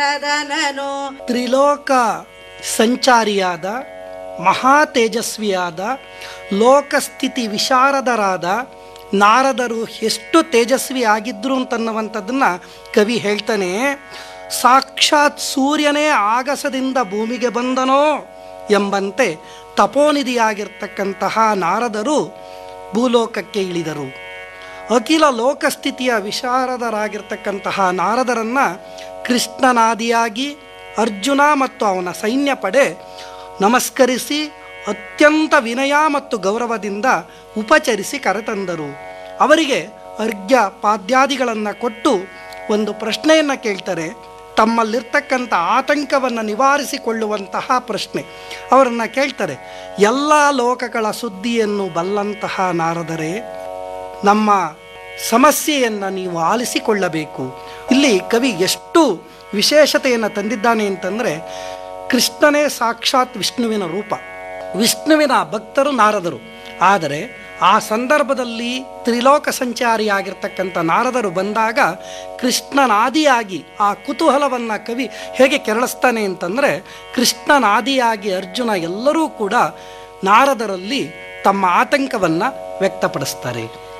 ನಾನು ತ್ರಿಲೋಕ ಸಂಚಾರಿಯಾದ ಮಹಾ ತೇಜಸ್ವಿಯಾದ ಲೋಕಸ್ಥಿತಿ ವಿಶಾರದರಾದ ನಾರದರು ಎಷ್ಟು ತೇಜಸ್ವಿ ಆಗಿದ್ರು ಅಂತನ್ನುವಂಥದ್ದನ್ನ ಕವಿ ಹೇಳ್ತಾನೆ ಸಾಕ್ಷಾತ್ ಸೂರ್ಯನೇ ಆಗಸದಿಂದ ಭೂಮಿಗೆ ಬಂದನೋ ಎಂಬಂತೆ ತಪೋನಿಧಿಯಾಗಿರ್ತಕ್ಕಂತಹ ನಾರದರು ಭೂಲೋಕಕ್ಕೆ ಇಳಿದರು ಅಖಿಲ ಲೋಕಸ್ಥಿತಿಯ ವಿಶಾರದರಾಗಿರ್ತಕ್ಕಂತಹ ನಾರದರನ್ನ ಕೃಷ್ಣನಾದಿಯಾಗಿ ಅರ್ಜುನ ಮತ್ತು ಅವನ ಸೈನ್ಯ ಪಡೆ ನಮಸ್ಕರಿಸಿ ಅತ್ಯಂತ ವಿನಯ ಮತ್ತು ಗೌರವದಿಂದ ಉಪಚರಿಸಿ ಕರೆತಂದರು ಅವರಿಗೆ ಅರ್ಘ್ಯ ಪಾದ್ಯಾದಿಗಳನ್ನು ಕೊಟ್ಟು ಒಂದು ಪ್ರಶ್ನೆಯನ್ನು ಕೇಳ್ತಾರೆ ತಮ್ಮಲ್ಲಿರ್ತಕ್ಕಂಥ ಆತಂಕವನ್ನು ನಿವಾರಿಸಿಕೊಳ್ಳುವಂತಹ ಪ್ರಶ್ನೆ ಅವರನ್ನು ಕೇಳ್ತಾರೆ ಎಲ್ಲ ಲೋಕಗಳ ಸುದ್ದಿಯನ್ನು ಬಲ್ಲಂತಹ ನಾರದರೆ ನಮ್ಮ ಸಮಸ್ಯೆಯನ್ನು ನೀವು ಆಲಿಸಿಕೊಳ್ಳಬೇಕು ಇಲ್ಲಿ ಕವಿ ಎಷ್ಟು ವಿಶೇಷತೆಯನ್ನು ತಂದಿದ್ದಾನೆ ಅಂತಂದರೆ ಕೃಷ್ಣನೇ ಸಾಕ್ಷಾತ್ ವಿಷ್ಣುವಿನ ರೂಪ ವಿಷ್ಣುವಿನ ಭಕ್ತರು ನಾರದರು ಆದರೆ ಆ ಸಂದರ್ಭದಲ್ಲಿ ತ್ರಿಲೋಕ ಸಂಚಾರಿಯಾಗಿರ್ತಕ್ಕಂಥ ನಾರದರು ಬಂದಾಗ ಕೃಷ್ಣನಾದಿಯಾಗಿ ಆ ಕುತೂಹಲವನ್ನು ಕವಿ ಹೇಗೆ ಕೆರಳಿಸ್ತಾನೆ ಅಂತಂದರೆ ಕೃಷ್ಣನಾದಿಯಾಗಿ ಅರ್ಜುನ ಎಲ್ಲರೂ ಕೂಡ ನಾರದರಲ್ಲಿ ತಮ್ಮ ಆತಂಕವನ್ನು ವ್ಯಕ್ತಪಡಿಸ್ತಾರೆ